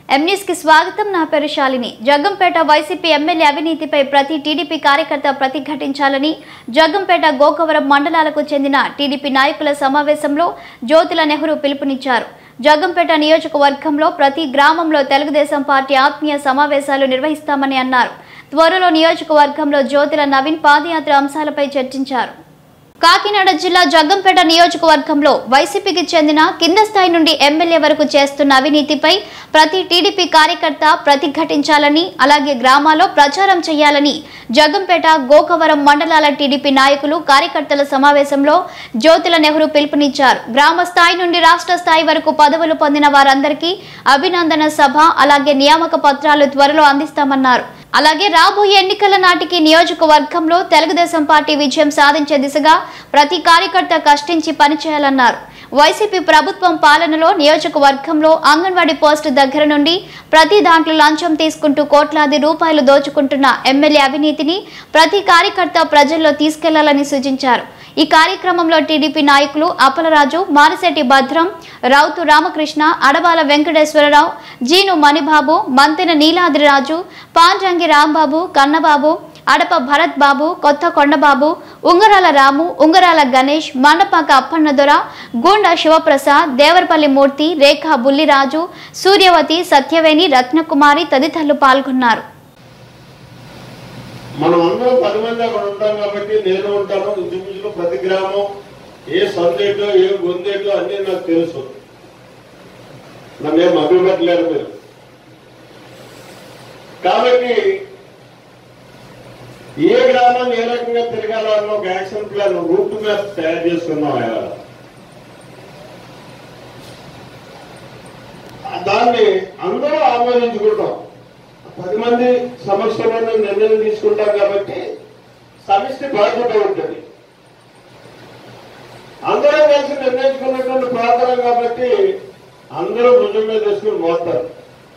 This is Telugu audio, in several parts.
ఎంన్యూస్ కి స్వాగతం నా పేరు శాలిని జగ్గంపేట వైసీపీ ఎమ్మెల్యే అవినీతిపై ప్రతి టీడీపీ కార్యకర్త ప్రతిఘటించాలని జగ్గంపేట గోకవరం మండలాలకు చెందిన టీడీపీ నాయకుల సమావేశంలో జ్యోతుల నెహ్రూ పిలుపునిచ్చారు జగ్గంపేట నియోజకవర్గంలో ప్రతి గ్రామంలో తెలుగుదేశం పార్టీ ఆత్మీయ సమావేశాలు నిర్వహిస్తామని అన్నారు త్వరలో నియోజకవర్గంలో జ్యోతుల నవీన్ పాదయాత్ర అంశాలపై చర్చించారు కాకినాడ జిల్లా జగ్గంపేట నియోజకవర్గంలో వైసీపీకి చెందిన కింద స్థాయి నుండి ఎమ్మెల్యే వరకు చేస్తున్న అవినీతిపై ప్రతి టీడీపీ కార్యకర్త ప్రతిఘటించాలని అలాగే గ్రామాల్లో ప్రచారం చేయాలని జగ్గంపేట గోకవరం మండలాల టీడీపీ నాయకులు కార్యకర్తల సమావేశంలో జ్యోతుల నెహ్రూ పిలుపునిచ్చారు గ్రామ స్థాయి నుండి రాష్ట్ర స్థాయి వరకు పదవులు పొందిన వారందరికీ అభినందన సభ అలాగే నియామక పత్రాలు త్వరలో అందిస్తామన్నారు అలాగే రాబోయే ఎన్నికల నాటికి నియోజకవర్గంలో తెలుగుదేశం పార్టీ విజయం సాధించే దిశగా ప్రతి కార్యకర్త కష్టించి పనిచేయాలన్నారు వైసీపీ ప్రభుత్వం పాలనలో నియోజకవర్గంలో అంగన్వాడీ పోస్టు దగ్గర నుండి ప్రతి దాంట్లో లంచం తీసుకుంటూ కోట్లాది రూపాయలు దోచుకుంటున్న ఎమ్మెల్యే అవినీతిని ప్రతి కార్యకర్త ప్రజల్లో తీసుకెళ్లాలని సూచించారు ఈ కార్యక్రమంలో టీడీపీ నాయకులు అప్పలరాజు మారిశెట్టి భద్రం రౌతు రామకృష్ణ అడబాల వెంకటేశ్వరరావు జీను మణిబాబు మంతెన నీలాద్రిరాజు పాండ్రంగి రాంబాబు కన్నబాబు అడప భరత్ బాబు కొత్త కొండబాబు ఉంగరాల రాము ఉంగరాల గణేష్ మండపాక అప్పన్నదొర గూండా శివప్రసాద్ దేవరపల్లి మూర్తి రేఖా బుల్లిరాజు సూర్యవతి సత్యవేణి రత్నకుమారి తదితరులు పాల్గొన్నారు మనం అందరం పది మంది అక్కడ ఉంటాం కాబట్టి నేను ఉంటాను ఇంచుమించులో ప్రతి గ్రామం ఏ సందేటో ఏ గొందేటో అన్నీ నాకు తెలుసు నన్నేం అభిపట్టలేరు మీరు కాబట్టి ఏ గ్రామం ఏ రకంగా తిరగాలన్న ఒక యాక్షన్ ప్లాన్ రూట్ మ్యాప్ తయారు చేసుకున్నాం ఆయన దాన్ని అందరూ ఆమోదించుకుంటాం పది మంది సమస్యలను నిర్ణయం తీసుకుంటాం కాబట్టి సమిష్టి బాధ్యత ఉంటుంది అందరూ కలిసి నిర్ణయించుకున్నటువంటి ప్రాంతం కాబట్టి అందరూ భుజం మీద వేసుకుని మోస్తారు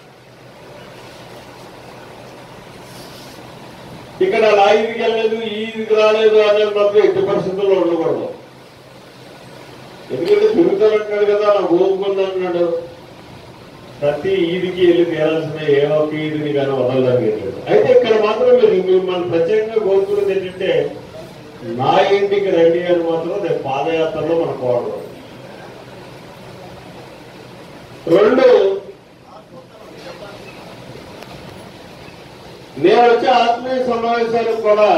ఇక్కడ అలా ఈదికి వెళ్ళలేదు ఈ ఈదికి రాలేదు అనేది మాత్రం ఎట్టి పరిస్థితుల్లో ఉండకూడదు ఎందుకంటే తిరుగుతానంటున్నాడు కదా నాకు ఓపుకుందంటున్నాడు ప్రతి ఈదికి వెళ్ళి తీరాల్సిన ఏ ఒక్క ఈదిని కానీ వదలడానికి లేదు అయితే ఇక్కడ మాత్రం మీరు మిమ్మల్ని ప్రత్యేకంగా కోరుకునేది ఏంటంటే నా ఇంటికి రండి అని మాత్రం రేపు పాదయాత్రలో మన కోరడం రెండు నేను వచ్చే ఆత్మీయ సమావేశాలకు కూడా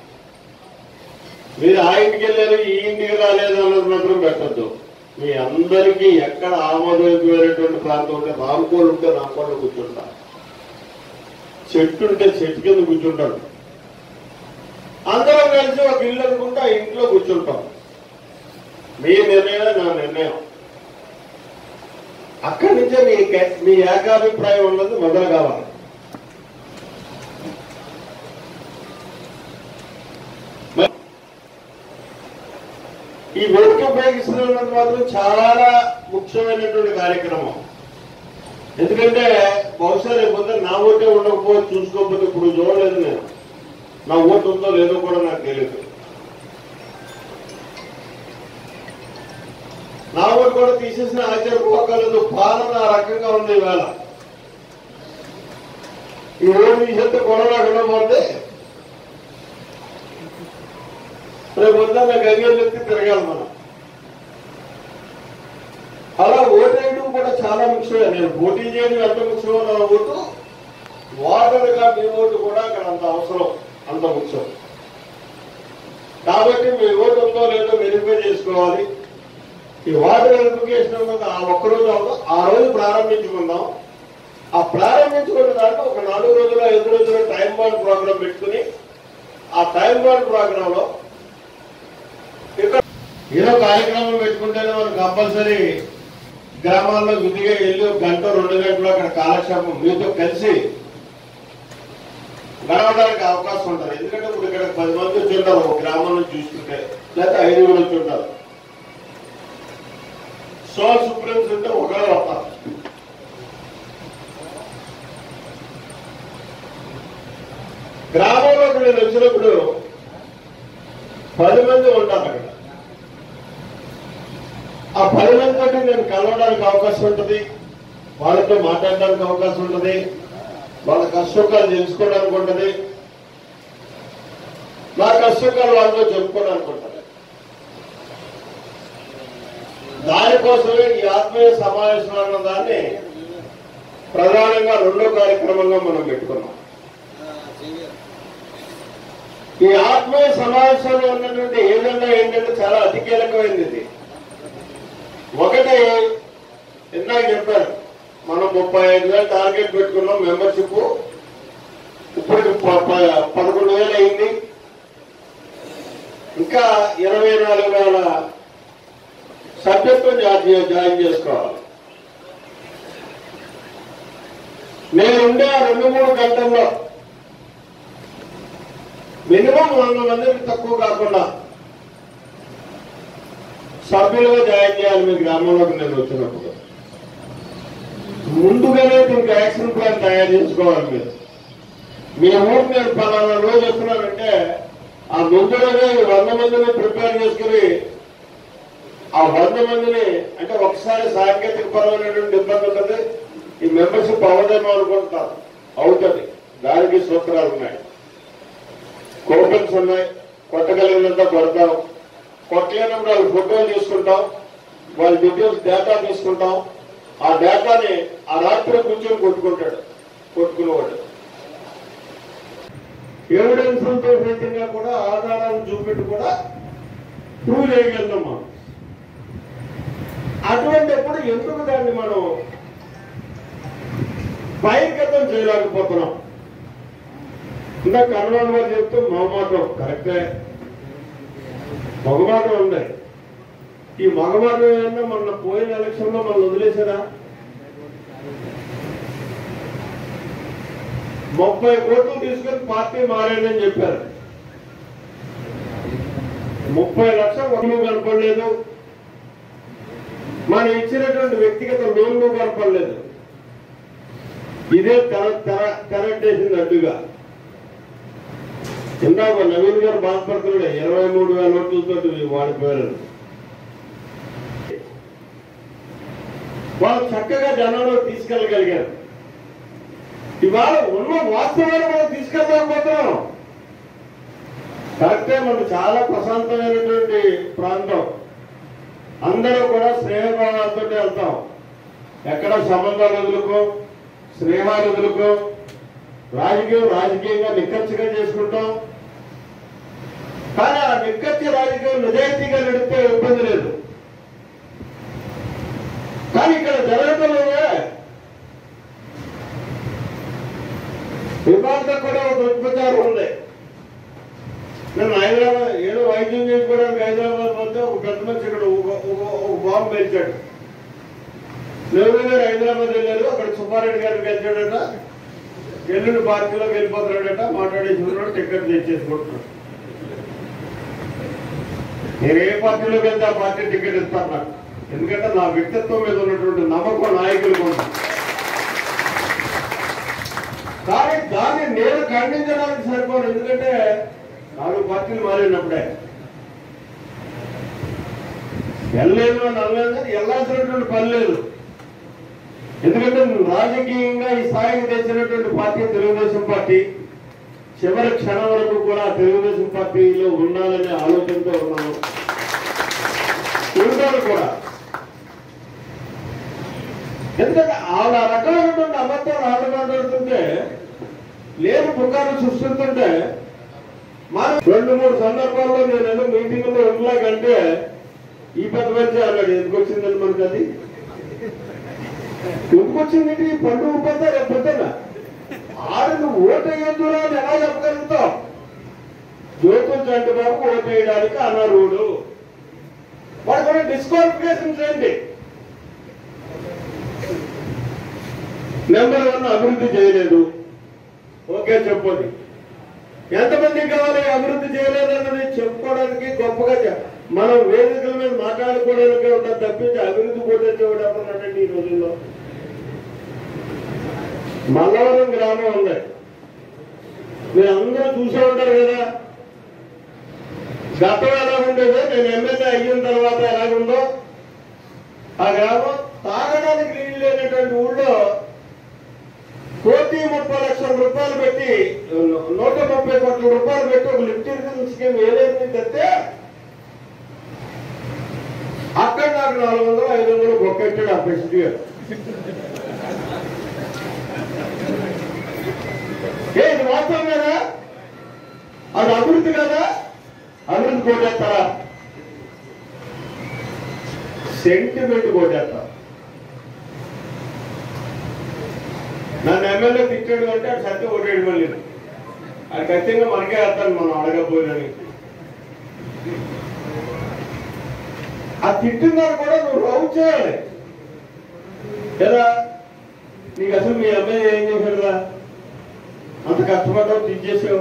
మీరు ఆ ఇంటికి వెళ్ళారు ఈ ఇంటికి రాలేదు అన్నది మాత్రం పెట్టద్దు మీ అందరికీ ఎక్కడ ఆమోదయోగ్యమైనటువంటి ప్రాంతం ఉంటే రామకోళ్ళు ఉంటే రామకోళ్ళు కూర్చుంటా చెట్టు ఉంటే చెట్టు కింద కూర్చుంటాడు అందరం కలిసి ఒక ఇల్లు అనుకుంటే ఆ ఇంట్లో కూర్చుంటాం మీ నిర్ణయం నా నిర్ణయం అక్కడి నుంచే మీ కే- మీ ఏకాభిప్రాయం ఉన్నది మొదలు కావాలి మరి ఈ వేదిక ఉపయోగిస్తున్నది మాత్రం చాలా ముఖ్యమైనటువంటి కార్యక్రమం ఎందుకంటే బహుశా రేపు పొద్దున్న నా ఓటే ఉండకపోతే చూసుకోకపోతే ఇప్పుడు చూడలేదు నేను నా ఓటు ఉందో లేదో కూడా నాకు తెలియదు నా ఓటు కూడా తీసేసిన ఆశ్చర్యపోకలేదు పాలన ఆ రకంగా ఉంది ఇవాళ ఈ ఓటు తీసేస్తే కరోనా కూడా పోతే రేపు పొద్దున్న గంగలు ఎత్తి తిరగాలి మనం అలా ఓటేయడం కూడా చాలా ముఖ్యమే నేను పోటీ చేయడం ఎంత ముఖ్యమో నా ఓటు ఓటరుగా మీ ఓటు కూడా అక్కడ అంత అవసరం అంత ముఖ్యం కాబట్టి మీ ఓటు ఉందో లేదో వెరిఫై చేసుకోవాలి ఈ వాటర్ వెరిఫికేషన్ అన్నది ఆ ఒక్కరోజు అవ్వదు ఆ రోజు ప్రారంభించుకుందాం ఆ ప్రారంభించుకున్న దాంట్లో ఒక నాలుగు రోజులు ఐదు రోజులు టైం బాండ్ ప్రోగ్రామ్ పెట్టుకుని ఆ టైం బాండ్ ప్రోగ్రామ్ లో ఇక్కడ ఏదో కార్యక్రమం పెట్టుకుంటేనే మనం కంపల్సరీ గ్రామాల్లో గుద్దిగా వెళ్ళి ఒక గంట రెండు గంటలు అక్కడ కాలక్షేపం మీతో కలిసి గడవడానికి అవకాశం ఉంటుంది ఎందుకంటే ఇప్పుడు ఇక్కడ పది మంది వచ్చి ఉంటారు ఒక గ్రామం నుంచి చూసుకుంటే లేకపోతే ఐదుగురు వచ్చి ఉంటారు సోల్ సుప్రీంస్ ఉంటే ఒకరే వస్తారు గ్రామంలోకి నేను వచ్చినప్పుడు పది మంది ఉంటారు అక్కడ ఆ పది మంది తోటి నేను కలవడానికి అవకాశం ఉంటుంది వాళ్ళతో మాట్లాడడానికి అవకాశం ఉంటుంది వాళ్ళ కష్టసుఖాలు తెలుసుకోవడానికి ఉంటుంది నా కష్టసుఖాలు వాళ్ళతో చెప్పుకోవడానికి ఉంటుంది దానికోసమే ఈ ఆత్మీయ సమావేశం అన్న దాన్ని ప్రధానంగా రెండో కార్యక్రమంగా మనం పెట్టుకున్నాం ఈ ఆత్మీయ సమావేశంలో ఉన్నటువంటి ఏజెండా ఏంటంటే చాలా అతి కీలకమైనది ఇది ఒకటి ఇందాక చెప్పారు మనం ముప్పై ఐదు వేలు టార్గెట్ పెట్టుకున్నాం మెంబర్షిప్ ఇప్పుడు ప- ప- పదకొండు వేలు అయింది ఇంకా ఇరవై నాలుగు వేల సబ్జెక్టు జాయిన్ జాయిన్ చేసుకోవాలి నేను ఉండే ఆ రెండు మూడు గంటల్లో మినిమం వంద మందికి తక్కువ కాకుండా సభ్యులుగా జాయిన్ చేయాలి మీ గ్రామంలోకి నేను వచ్చినప్పుడు ముందుగానే దీనికి యాక్షన్ ప్లాన్ తయారు చేసుకోవాలి మీరు మీ ఊరు నేను పలానా రోజు వస్తున్నానంటే ఆ ముందుగానే ఈ వంద మందిని ప్రిపేర్ చేసుకుని ఆ వంద మందిని అంటే ఒకసారి సాంకేతిక పరమైనటువంటి ఇబ్బంది ఉంటుంది ఈ మెంబర్షిప్ అవదేమో అనుకుంటారు అవుతుంది దానికి సూత్రాలు ఉన్నాయి కూపన్స్ ఉన్నాయి కొట్టగలిగినంత కొడతాం కొట్టలేనప్పుడు వాళ్ళ ఫోటోలు తీసుకుంటాం వాళ్ళ డీటెయిల్స్ డేటా తీసుకుంటాం ఆ డేటాని ఆ రాత్రి కూర్చొని కొట్టుకుంటాడు కొట్టుకునేవాడు ఎవిడెన్స్ తో సహితంగా కూడా ఆధారాలు చూపెట్టి కూడా ప్రూవ్ చేయగలుగుతాం మనం అటువంటిప్పుడు ఎందుకు దాన్ని మనం బహిర్గతం చేయలేకపోతున్నాం ఇందాక కర్ణాటక గారు చెప్తూ మొహమాటం కరెక్టే మగమాటం ఉంది ఈ మగమాటం ఏమన్నా మొన్న పోయిన ఎలక్షన్ లో మనం వదిలేసారా ముప్పై కోట్లు తీసుకొని పార్టీ మారానని చెప్పారు ముప్పై లక్షల ఓట్లు కనపడలేదు మనం ఇచ్చినటువంటి వ్యక్తిగత లోన్లు కనపడలేదు ఇదే తెర తెర తెరట్టేసింది అడ్డుగా ఇందాక నవీన్ గారు బాధపడుతున్నాడు ఇరవై మూడు వేల ఓట్లతో వాడిపోయారు వాళ్ళు చక్కగా జనంలో తీసుకెళ్ళగలిగారు ఇవాళ ఉన్న వాస్తవాలు మనం తీసుకెళ్ళలేకపోతున్నాం కరెక్టే మనకు చాలా ప్రశాంతమైనటువంటి ప్రాంతం అందరూ కూడా స్నేహభావాలతో వెళ్తాం ఎక్కడ సంబంధాలు వదులుకో స్నేహాలు వదులుకో రాజకీయం రాజకీయంగా నిక్కచ్చిగా చేసుకుంటాం కానీ ఆ నిక్కచ్చి రాజకీయం నిజాయితీగా నడిస్తే ఇబ్బంది లేదు కానీ ఇక్కడ జరగటంలోనే వివాదం కూడా ఒక దుష్ప్రచారం ఉంది నేను హైదరాబాద్ ఏదో వైద్యం చేసుకోవడానికి హైదరాబాద్ పోతే ఒక పెద్ద మనిషి ఇక్కడ ఒక- ఒక- ఒక బాంబు పేల్చాడు నెహ్రూ గారు హైదరాబాద్ వెళ్ళారు అక్కడ సుబ్బారెడ్డి గారికి వెళ్తాడట ఎల్లుండి పార్టీలోకి వెళ్ళిపోతున్నాడట మాట్లాడేసుకున్నాడు టికెట్ తెచ్చేసుకుంటున్నాడు నేను ఏ పార్టీలోకి వెళ్తే ఆ పార్టీ టికెట్ ఇస్తాను నాకు ఎందుకంటే నా వ్యక్తిత్వం మీద ఉన్నటువంటి నమ్మకం నాయకులు కూడా కానీ దాన్ని నేను ఖండించడానికి సరిపోను ఎందుకంటే నాలుగు పార్టీలు మారినప్పుడే వెళ్ళలేదు అని అనలేదు కానీ వెళ్ళాల్సినటువంటి పని లేదు ఎందుకంటే రాజకీయంగా ఈ స్థాయికి తెచ్చినటువంటి పార్టీ తెలుగుదేశం పార్టీ చివరి క్షణం వరకు కూడా తెలుగుదేశం పార్టీలో ఉండాలనే ఆలోచనతో ఉన్నాను ఉంటాను కూడా ఎందుకంటే ఆవిడ ఆ రకమైనటువంటి అబద్ధాలు ఆట మాట్లాడుతుంటే లేని పుకారు సృష్టిస్తుంటే మనం రెండు మూడు సందర్భాల్లో నేను ఏదో మీటింగ్ లో ఉండలాగంటే ఈ పెద్ద మనిషి అన్నాడు ఎందుకు వచ్చిందని మనకి అది ఎందుకు వచ్చింది ఈ పండు ఊపద్దా రేపు పొద్దున్న ఆడు నువ్వు ఓటు వేయొద్దు అని ఎలా చెప్పగలుగుతావు జ్యోతుల చంటి బాబు ఓటు వేయడానికి అనర్హుడు వాడు కూడా డిస్క్వాలిఫికేషన్ చేయండి నెంబర్ వన్ అభివృద్ధి చేయలేదు ఓకే చెప్పండి ఎంతమంది కావాలి అభివృద్ధి చేయలేదన్నది చెప్పుకోవడానికి గొప్పగా చె- మనం వేదికల మీద మాట్లాడుకోవడానికి ఉంటుంది తప్పించి అభివృద్ధి పోటేసేవాడు ఎవరున్నాడండి ఈ రోజుల్లో మల్లవరం గ్రామం ఉంది మీరు అందరూ చూసే ఉంటారు కదా గతం ఎలా ఉండేదో నేను ఎమ్మెల్యే అయిన తర్వాత ఎలాగుందో ఆ గ్రామం తాగడానికి తాగడానికి నీళ్ళు లేనటువంటి ఊళ్ళో కోటి ముప్పై లక్షల రూపాయలు పెట్టి నూట ముప్పై కోట్ల రూపాయలు పెట్టి ఒక లిఫ్ట్ ఇరిగేషన్ స్కీమ్ ఏదైతే తెస్తే అక్కడ నాకు నాలుగు వందలు ఐదు వందలు బొక్కెట్టాడు ఆ ప్రెసిడెంట్ గారు ఏ ఇది వాస్తవం కదా అది అభివృద్ధి కదా అభివృద్ధి కోటేస్తారా సెంటిమెంట్ కోటేస్తారు నన్ను ఎమ్మెల్యే తిట్టాడు అంటే అది సత్యం ఓటేడు మళ్ళీ అది ఖచ్చితంగా మనకే వేస్తాను మనం అడగపోయినని ఆ తిట్టినారు కూడా నువ్వు రౌ చేయాలి కదా నీకు అసలు మీ అమ్మాయి ఏం చేశాడురా అంత కష్టపడ్డావు తిట్టేసావు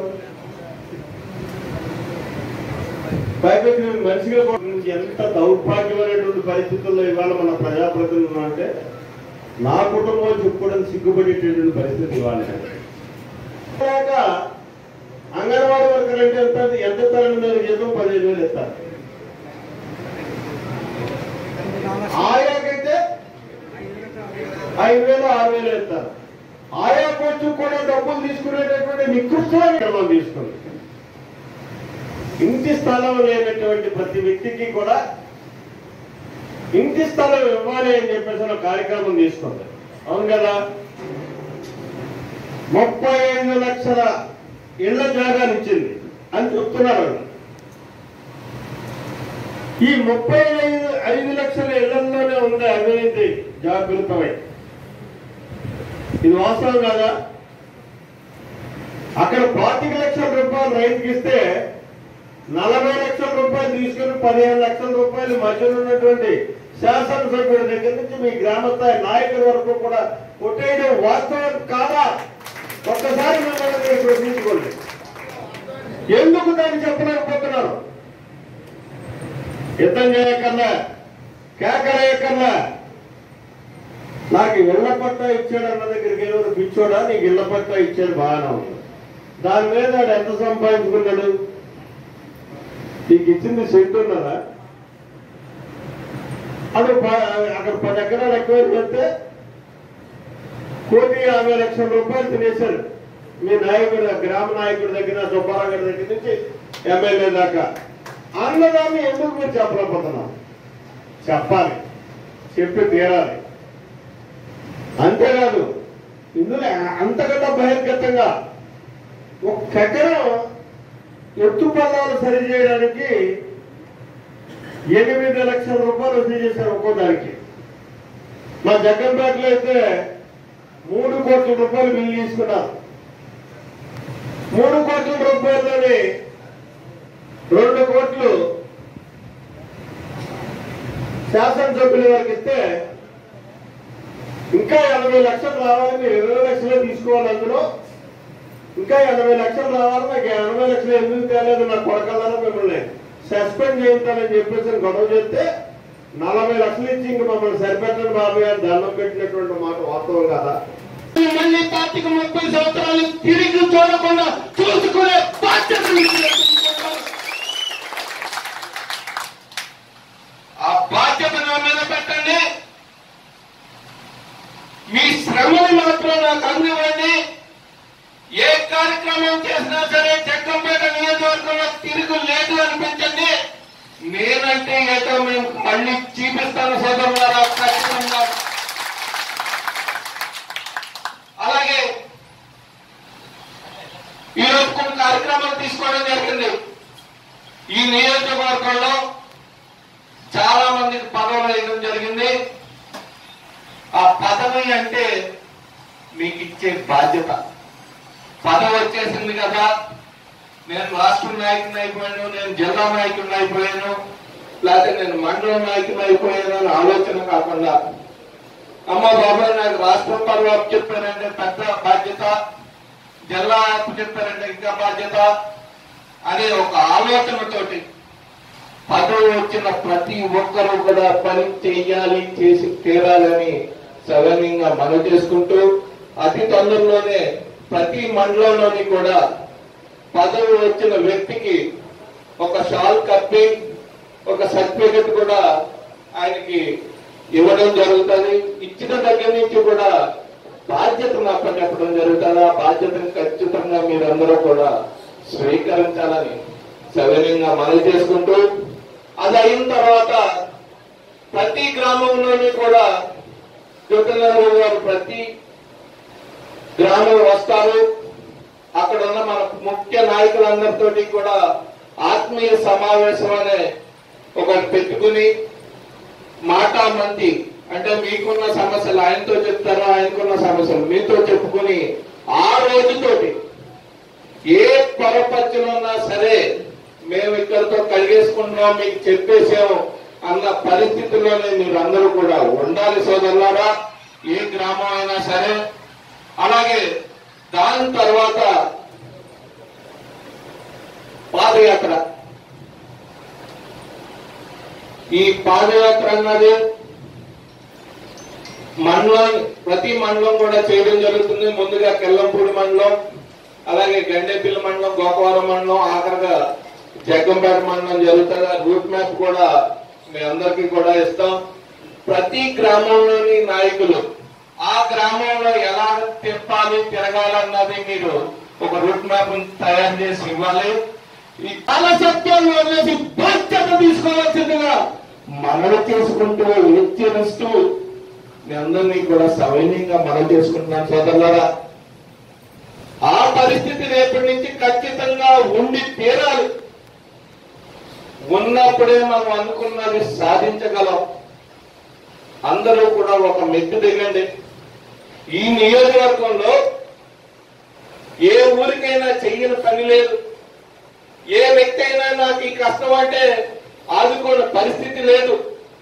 పైపెట్టి నేను మనిషిగా కూడా నువ్వు ఎంత దౌర్భాగ్యమైనటువంటి పరిస్థితుల్లో ఇవాళ మన ప్రజాప్రతినిధులు అంటే నా కుటుంబం చెప్పుకోవడానికి సిగ్గుపడేటటువంటి పరిస్థితి ఇవాళ లేక అంగన్వాడీ వర్కర్ అంటే ఎంత ఎంత ఇస్తారని మీరు జీతం పదిహేను వేలు ఇస్తారు ఆయాకైతే ఐదు వేలు ఆరు వేలు ఇస్తారు ఆయా కోచ్ కూడా డబ్బులు తీసుకునేటటువంటి నికృష్టమైన క్రమం తీసుకుంది ఇంటి స్థలం లేనటువంటి ప్రతి వ్యక్తికి కూడా ఇంటి స్థలం ఇవ్వాలి అని చెప్పేసి ఒక కార్యక్రమం తీసుకుంది అవును కదా ముప్పై ఐదు లక్షల ఇళ్ల జాగాలు ఇచ్చింది అని చెప్తున్నారు వాళ్ళు. ఈ ముప్పై ఐదు ఐదు లక్షల ఇళ్లలోనే ఉంది అవినీతి జాగృతమై ఇది వాస్తవం కాదా అక్కడ పాతిక లక్షల రూపాయలు రైతుకి ఇస్తే నలభై లక్షల రూపాయలు తీసుకుని పదిహేను లక్షల రూపాయలు మధ్యలో ఉన్నటువంటి శాసనసభ్యుడి దగ్గర నుంచి మీ గ్రామ స్థాయి నాయకుల వరకు కూడా కొట్టేయడం వాస్తవం కాదా ఒక్కసారి మిమ్మల్ని మీరు ప్రశ్నించుకోండి ఎందుకు దాన్ని చెప్పలేకపోతున్నారు యుద్ధం చేయకన్నా కేకలేయకన్నా నాకు ఇళ్ల పట్టా ఇచ్చాడు అన్న దగ్గరికి ఎవరు పిచ్చోడా నీకు ఇళ్ల పట్టా ఇచ్చాడు బాగానే ఉంది దాని మీద వాడు ఎంత సంపాదించుకున్నాడు నీకు ఇచ్చింది సెంటు ఉన్నదా అది ప- అక్కడ పది ఎకరాలు ఎక్కువ పెడితే కోటి యాభై లక్షల రూపాయలు తినేశారు మీ నాయకుడు గ్రామ నాయకుడి దగ్గర సుబ్బారావు గారి దగ్గర నుంచి ఎమ్మెల్యే దాకా అన్నదాన్ని ఎందుకు మీరు చెప్పలేకపోతున్నాం చెప్పాలి చెప్పి తీరాలి అంతేకాదు ఇందులో అంతకంటే బహిర్గతంగా ఒక్క ఎకరం ఎత్తు పల్లాలు సరి చేయడానికి ఎనిమిది లక్షల రూపాయలు వసూలు చేశారు ఒక్కో దానికి మా జగ్గంపేటలో అయితే మూడు కోట్ల రూపాయలు బిల్లు తీసుకున్నారు మూడు కోట్ల రూపాయలని రెండు కోట్లు శాసనసభ్యుల వారికి ఇస్తే ఇంకా ఎనభై లక్షలు రావాలి మీరు ఇరవై లక్షలే తీసుకోవాలి అందులో ఇంకా ఎనభై లక్షలు రావాలి నాకు ఎనభై లక్షలు ఎందుకు తేలేదు నా కొడకల్లారా మిమ్మల్ని సస్పెండ్ చేయించాలని చెప్పేసి గొడవ చేస్తే నలభై లక్షలు ఇచ్చి ఇంక మమ్మల్ని సరిపెట్టండి బాబు గారు దండం పెట్టినటువంటి మాట వాస్తవం కదా మళ్ళీ పార్టీకి ముప్పై సంవత్సరాలు తిరిగి చూడకుండా చూసుకునే బాధ్యత మీకు తీసుకుంటాను. ఆ బాధ్యత నా మీద పెట్టండి మీ శ్రమను మాత్రం నాకు అందివ్వండి ఏ కార్యక్రమం చేసినా సరే జగ్గంపేట నియోజకవర్గంలో తిరుగు లేదు అనిపించండి నేనంటే ఏదో మేము మళ్ళీ చూపిస్తాను సోదరులారా ఖచ్చితంగా అలాగే ఈరోజు కొన్ని కార్యక్రమాలు తీసుకోవడం జరిగింది ఈ నియోజకవర్గంలో చాలా మందికి పదవులు వేయడం జరిగింది ఆ పదవి అంటే మీకు ఇచ్చే బాధ్యత పదవి వచ్చేసింది కదా నేను రాష్ట్ర నాయకుని అయిపోయాను నేను జిల్లా నాయకుడిని అయిపోయాను లేకపోతే నేను మండల నాయకుని అయిపోయాను అని ఆలోచన కాకుండా అమ్మ బాబాయ్ నాకు రాష్ట్రం పరువు అప్పు చెప్పారంటే పెద్ద బాధ్యత జిల్లా అప్పు చెప్పారంటే ఇంకా బాధ్యత అనే ఒక ఆలోచనతోటి పదవి వచ్చిన ప్రతి ఒక్కరూ కూడా పని చేయాలి చేసి తీరాలని సవనీయంగా మనవి చేసుకుంటూ అతి తొందరలోనే ప్రతి మండలంలోని కూడా పదవి వచ్చిన వ్యక్తికి ఒక షాల్ కప్పి ఒక సర్టిఫికెట్ కూడా ఆయనకి ఇవ్వడం జరుగుతుంది ఇచ్చిన దగ్గర నుంచి కూడా బాధ్యతను అప్పచెప్పడం జరుగుతుంది ఆ బాధ్యతను ఖచ్చితంగా మీరందరూ కూడా స్వీకరించాలని సవినయంగా మనవి చేసుకుంటూ అది అయిన తర్వాత ప్రతి గ్రామంలోని కూడా జ్యోతిర్నగర్ గారు ప్రతి గ్రామం వస్తారు అక్కడ ఉన్న మన ముఖ్య నాయకులందరితోటి కూడా ఆత్మీయ సమావేశం అనే ఒకటి పెట్టుకుని మాటా మంది అంటే మీకున్న సమస్యలు ఆయనతో చెప్తారు ఆయనకున్న సమస్యలు మీతో చెప్పుకుని ఆ రోజుతోటి ఏ పొరపచ్చులున్నా సరే మేము ఇక్కడితో కడిగేసుకుంటున్నాం మీకు చెప్పేసాం అన్న పరిస్థితుల్లోనే మీరు అందరూ కూడా ఉండాలి సోదరులారా ఏ గ్రామం అయినా సరే అలాగే దాని తర్వాత పాదయాత్ర ఈ పాదయాత్ర అన్నది మండలం ప్రతి మండలం కూడా చేయడం జరుగుతుంది ముందుగా కెల్లంపూడి మండలం అలాగే గండేపిల్లి మండలం గోకవరం మండలం ఆఖరిగా జగ్గంపేట మండలం జరుగుతుంది ఆ రూట్ మ్యాప్ కూడా మీ అందరికీ కూడా ఇస్తాం ప్రతి గ్రామంలోని నాయకులు ఆ గ్రామంలో ఎలా తిప్పాలి తిరగాలన్నది మీరు ఒక రూట్ మ్యాప్ తయారు చేసి ఇవ్వాలి ఈ అలసత్యాన్ని వదిలేసి బాధ్యత తీసుకోవాల్సిందిగా మనవి చేసుకుంటూ హెచ్చరిస్తూ మీ అందరినీ కూడా సవినీయంగా మనం చేసుకుంటున్నాను సోదరులారా ఆ పరిస్థితి రేపటి నుంచి ఖచ్చితంగా ఉండి తీరాలి ఉన్నప్పుడే మనం అనుకున్నది సాధించగలం అందరూ కూడా ఒక మెట్టు దిగండి ఈ నియోజకవర్గంలో ఏ ఊరికైనా చెయ్యని పని లేదు ఏ వ్యక్తి అయినా నాకు ఈ కష్టం అంటే ఆదుకోని పరిస్థితి లేదు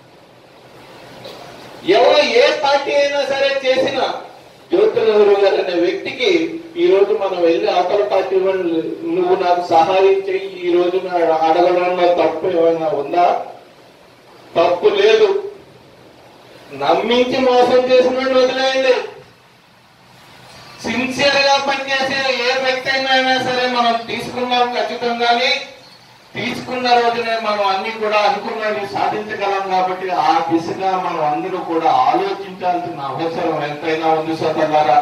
ఎవరు ఏ పార్టీ అయినా సరే చేసిన జ్యోతినగరు గారు అనే వ్యక్తికి ఈ రోజు మనం వెళ్ళి అవతల పార్టీ వాళ్ళు నువ్వు నాకు సహాయం చెయ్యి ఈ రోజు నా అడగడంలో తప్పు ఏమైనా ఉందా తప్పు లేదు నమ్మించి మోసం చేసిన వాడిని వదిలేయండి సిన్సియర్ గా పనిచేసే ఏ వ్యక్తి అయినా సరే మనం తీసుకున్నాం ఖచ్చితంగానే తీసుకున్న రోజునే మనం అన్ని కూడా అనుకున్నవి సాధించగలం కాబట్టి ఆ దిశగా మనం అందరూ కూడా ఆలోచించాల్సిన అవసరం ఎంతైనా ఉంది సోదరులారా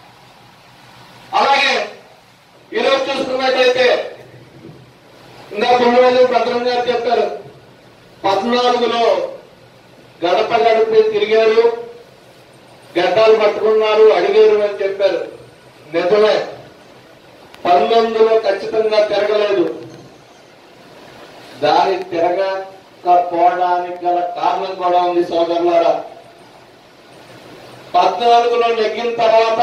అలాగే ఈరోజు చూసుకున్నట్టయితే ఇంకా తొమ్మిది రోజులు భద్రం గారు చెప్పారు పద్నాలుగులో గడప గడప తిరిగారు గడ్డాలు పట్టుకున్నారు అడిగారు అని చెప్పారు నిజమే పంతొమ్మిదిలో ఖచ్చితంగా తిరగలేదు దాని తిరగకపోవడానికి గల కారణం కూడా ఉంది సోదరులారా పద్నాలుగులో నెగ్గిన తర్వాత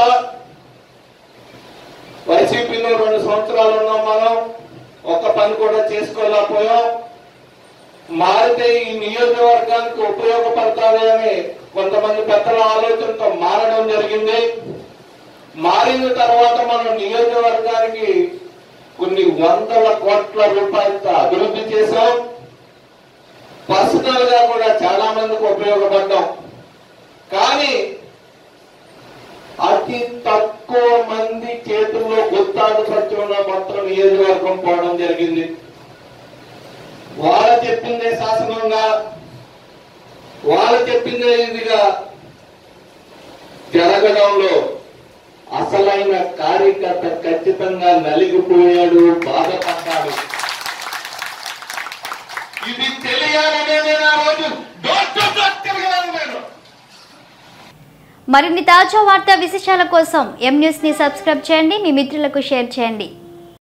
వైసీపీలో రెండు సంవత్సరాలు ఉన్నాం మనం ఒక్క పని కూడా చేసుకోలేకపోయాం మారితే ఈ నియోజకవర్గానికి ఉపయోగపడతాది అని కొంతమంది పెద్దల ఆలోచనతో మారడం జరిగింది మారిన తర్వాత మనం నియోజకవర్గానికి కొన్ని వందల కోట్ల రూపాయలతో అభివృద్ధి చేశాం పర్సనల్ గా కూడా చాలా మందికి ఉపయోగపడ్డాం కానీ అతి తక్కువ మంది చేతుల్లో గుత్తాడు పట్టుకున్న మొత్తం నియోజకవర్గం పోవడం జరిగింది వాళ్ళు చెప్పిందే శాసనంగా వాళ్ళు చెప్పిందే ఇదిగా జరగడంలో అసలైన కార్యకర్త ఖచ్చితంగా నలిగిపోయాడు బాధపడ్డాడు ఇది తెలియాలనే నేను ఆ రోజు డోర్ టు డోర్ తిరగలను నేను మరిన్ని తాజా వార్తా విశేషాల కోసం ఎం న్యూస్ ని సబ్స్క్రైబ్ చేయండి మీ మిత్రులకు షేర్ చేయండి